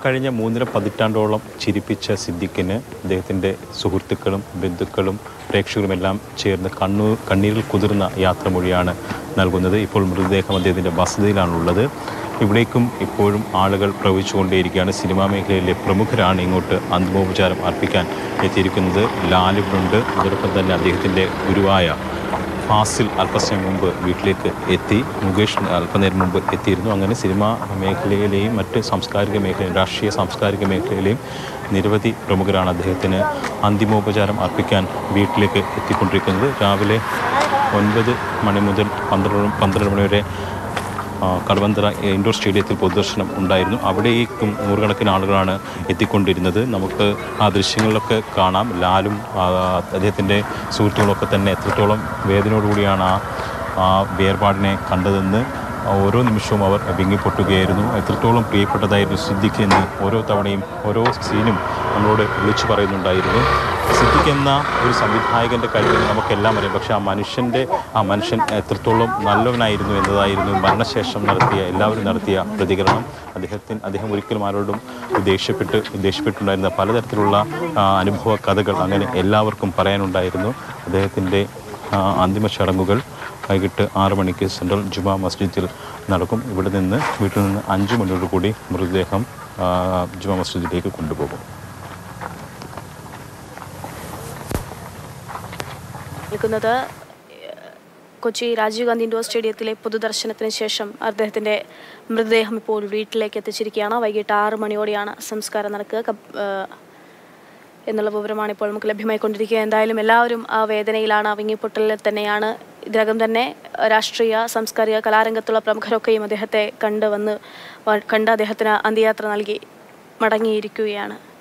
കഴിഞ്ഞ മൂന്നര പതിറ്റാണ്ടോളം ചിരിപ്പിച്ച സിദ്ദിഖിന് അദ്ദേഹത്തിൻ്റെ സുഹൃത്തുക്കളും ബന്ധുക്കളും പ്രേക്ഷകരുമെല്ലാം ചേർന്ന് കണ്ണൂർ കണ്ണീരിൽ കുതിർന്ന യാത്രമൊഴിയാണ് നൽകുന്നത് ഇപ്പോൾ മൃതദേഹം അദ്ദേഹത്തിൻ്റെ വസതിയിലാണുള്ളത് ഇവിടേക്കും ഇപ്പോഴും ആളുകൾ പ്രവഹിച്ചുകൊണ്ടേയിരിക്കുകയാണ് സിനിമാ മേഖലയിലെ പ്രമുഖരാണ് ഇങ്ങോട്ട് അന്തിമോപചാരം അർപ്പിക്കാൻ എത്തിയിരിക്കുന്നത് ലാലിബുണ്ട് അതോടൊപ്പം തന്നെ അദ്ദേഹത്തിൻ്റെ ഗുരുവായ ഫാസിൽ അല്പസമയം മുമ്പ് വീട്ടിലേക്ക് എത്തി മുകേഷ് അല്പനേരം മുമ്പ് എത്തിയിരുന്നു അങ്ങനെ സിനിമാ മേഖലയിലെയും മറ്റ് സാംസ്കാരിക മേഖലയിലും രാഷ്ട്രീയ സാംസ്കാരിക മേഖലയിലെയും നിരവധി പ്രമുഖരാണ് അദ്ദേഹത്തിന് അന്തിമോപചാരം അർപ്പിക്കാൻ വീട്ടിലേക്ക് എത്തിക്കൊണ്ടിരിക്കുന്നത് രാവിലെ ഒൻപത് മണി മുതൽ പന്ത്രണ്ട് പന്ത്രണ്ട് മണി വരെ ആ, കടവന്തറ ഇൻഡോർ സ്റ്റേഡിയത്തിൽ പൊതുദർശനം ഉണ്ടായിരുന്നു അവിടേക്കും നൂറുകണക്കിന് ആളുകളാണ് എത്തിക്കൊണ്ടിരുന്നത് നമുക്ക് ആ ദൃശ്യങ്ങളിലൊക്കെ കാണാം ലാലും ആ, അദ്ദേഹത്തിൻ്റെ സുഹൃത്തുക്കളൊക്കെ തന്നെ എത്രത്തോളം വേദനയോടുകൂടിയാണ് ആ ആ വേർപാടിനെ കണ്ടതെന്ന് ഓരോ നിമിഷവും അവർ വിങ്ങിപ്പൊട്ടുകയായിരുന്നു എത്രത്തോളം പ്രിയപ്പെട്ടതായിരുന്നു സിദ്ദിഖ് എന്ന് ഓരോ തവണയും ഓരോ സീനും നമ്മളോട് വിളിച്ചു പറയുന്നുണ്ടായിരുന്നു സിദ്ദിഖ് എന്ന ഒരു സംവിധായകൻ്റെ കഴിവ് നമുക്കെല്ലാം അറിയാം പക്ഷേ ആ മനുഷ്യൻ്റെ ആ മനുഷ്യൻ എത്രത്തോളം നല്ലവനായിരുന്നു എന്നതായിരുന്നു മരണശേഷം നടത്തിയ എല്ലാവരും നടത്തിയ പ്രതികരണം അദ്ദേഹത്തിന് അദ്ദേഹം ഒരിക്കലും ആരോടും ദേഷ്യപ്പെട്ട് ദേഷ്യപ്പെട്ടുണ്ടായിരുന്ന പലതരത്തിലുള്ള ആ, അനുഭവ കഥകൾ അങ്ങനെ എല്ലാവർക്കും പറയാനുണ്ടായിരുന്നു അദ്ദേഹത്തിൻ്റെ ആ, അന്തിമ ചടങ്ങുകൾ വൈകിട്ട് ആറ് മണിക്ക് സെൻട്രൽ ജുമാ മസ്ജിദിൽ നടക്കും ഇവിടെ നിന്ന് വീട്ടിൽ നിന്ന് അഞ്ച് മണിയോട് കൂടി മൃതദേഹം ആ, ജുമാ മസ്ജിദിലേക്ക് കൊണ്ടുപോകും നിൽക്കുന്നത് ഏഹ്, കൊച്ചി രാജീവ് ഗാന്ധി ഇൻഡോർ സ്റ്റേഡിയത്തിലെ പൊതുദർശനത്തിന് ശേഷം അദ്ദേഹത്തിൻ്റെ മൃതദേഹം ഇപ്പോൾ വീട്ടിലേക്ക് എത്തിച്ചിരിക്കുകയാണ് വൈകിട്ട് ആറ് മണിയോടെയാണ് സംസ്കാരം നടക്കുക കപ്- ഏഹ്, എന്നുള്ള വിവരമാണ് ഇപ്പോൾ നമുക്ക് ലഭ്യമായിക്കൊണ്ടിരിക്കുക എന്തായാലും എല്ലാവരും ആ വേദനയിലാണ് ആ വിങ്ങിപ്പൊട്ടലിൽ തന്നെയാണ് ഇതിനകം തന്നെ രാഷ്ട്രീയ സാംസ്കാരിക കലാരംഗത്തുള്ള പ്രമുഖരൊക്കെയും അദ്ദേഹത്തെ കണ്ട് വന്ന് വ- കണ്ട് അദ്ദേഹത്തിന് അന്ത്യയാത്ര നൽകി മടങ്ങിയിരിക്കുകയാണ്